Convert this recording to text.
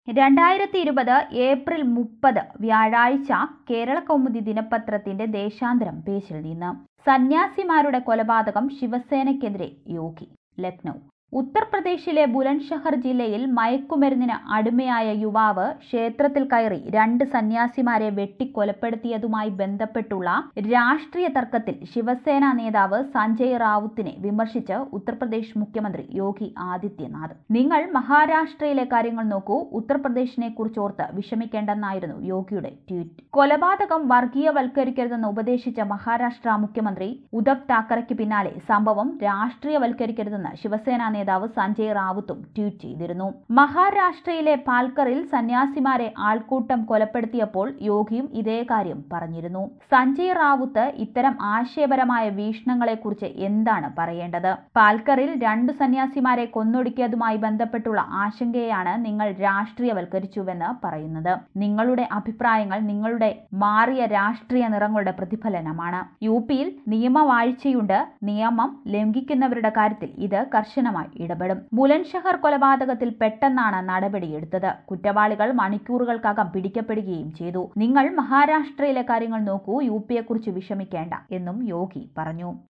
രണ്ടായിരത്തി ഇരുപത് ഏപ്രിൽ മുപ്പത് വ്യാഴാഴ്ച കേരള കൗമുദി ദിനപത്രത്തിന്റെ ദേശാന്തരം പേജിൽ നിന്ന് സന്യാസിമാരുടെ കൊലപാതകം ശിവസേനയ്ക്കെതിരെ യോഗി ലക്നൗ ഉത്തർപ്രദേശിലെ ബുലൻഷഹർ ജില്ലയിൽ മയക്കുമരുന്നിന് അടിമയായ യുവാവ് ക്ഷേത്രത്തിൽ കയറി രണ്ട് സന്യാസിമാരെ വെട്ടിക്കൊലപ്പെടുത്തിയതുമായി ബന്ധപ്പെട്ടുള്ള രാഷ്ട്രീയ തർക്കത്തിൽ ശിവസേന നേതാവ് സഞ്ജയ് റാവുത്തിനെ വിമർശിച്ച് ഉത്തർപ്രദേശ് മുഖ്യമന്ത്രി യോഗി ആദിത്യനാഥ് നിങ്ങൾ മഹാരാഷ്ട്രയിലെ കാര്യങ്ങൾ നോക്കൂ ഉത്തർപ്രദേശിനെ കുറിച്ചോർത്ത് വിഷമിക്കേണ്ടെന്നായിരുന്നു യോഗിയുടെ ട്വീറ്റ് കൊലപാതകം വർഗീയവൽക്കരിക്കരുതെന്ന് ഉപദേശിച്ച മഹാരാഷ്ട്ര മുഖ്യമന്ത്രി ഉദ്ധവ് താക്കറയ്ക്ക് പിന്നാലെ സംഭവം രാഷ്ട്രീയവൽക്കരിക്കരുതെന്ന് ശിവസേന നേതാവ് സഞ്ജയ് റാവുത്തും ട്വീറ്റ് ചെയ്തിരുന്നു മഹാരാഷ്ട്രയിലെ പാൽക്കറിൽ സന്യാസിമാരെ ആൾക്കൂട്ടം കൊലപ്പെടുത്തിയപ്പോൾ യോഗിയും ഇതേ കാര്യം പറഞ്ഞിരുന്നു സഞ്ജയ് റാവുത്ത് ഇത്തരം ആശയപരമായ വീക്ഷണങ്ങളെക്കുറിച്ച് എന്താണ് പറയേണ്ടത് പാൽക്കറിൽ രണ്ടു സന്യാസിമാരെ കൊന്നൊടുക്കിയതുമായി ബന്ധപ്പെട്ടുള്ള ആശങ്കയാണ് നിങ്ങൾ രാഷ്ട്രീയവൽക്കരിച്ചുവെന്ന് പറയുന്നത് നിങ്ങളുടെ അഭിപ്രായങ്ങൾ നിങ്ങളുടെ മാറിയ രാഷ്ട്രീയ നിറങ്ങളുടെ പ്രതിഫലനമാണ് യു പിയിൽ നിയമവാഴ്ചയുണ്ട് നിയമം ലംഘിക്കുന്നവരുടെ കാര്യത്തിൽ ഇത് കർശനമായി ഇടപെടും ബുലൻഷഹർ കൊലപാതകത്തിൽ പെട്ടെന്നാണ് നടപടിയെടുത്തത് കുറ്റവാളികൾ മണിക്കൂറുകൾക്കകം പിടിക്കപ്പെടുകയും ചെയ്തു നിങ്ങൾ മഹാരാഷ്ട്രയിലെ കാര്യങ്ങൾ നോക്കൂ യു പിയെക്കുറിച്ച് വിഷമിക്കേണ്ട എന്നും യോഗി പറഞ്ഞു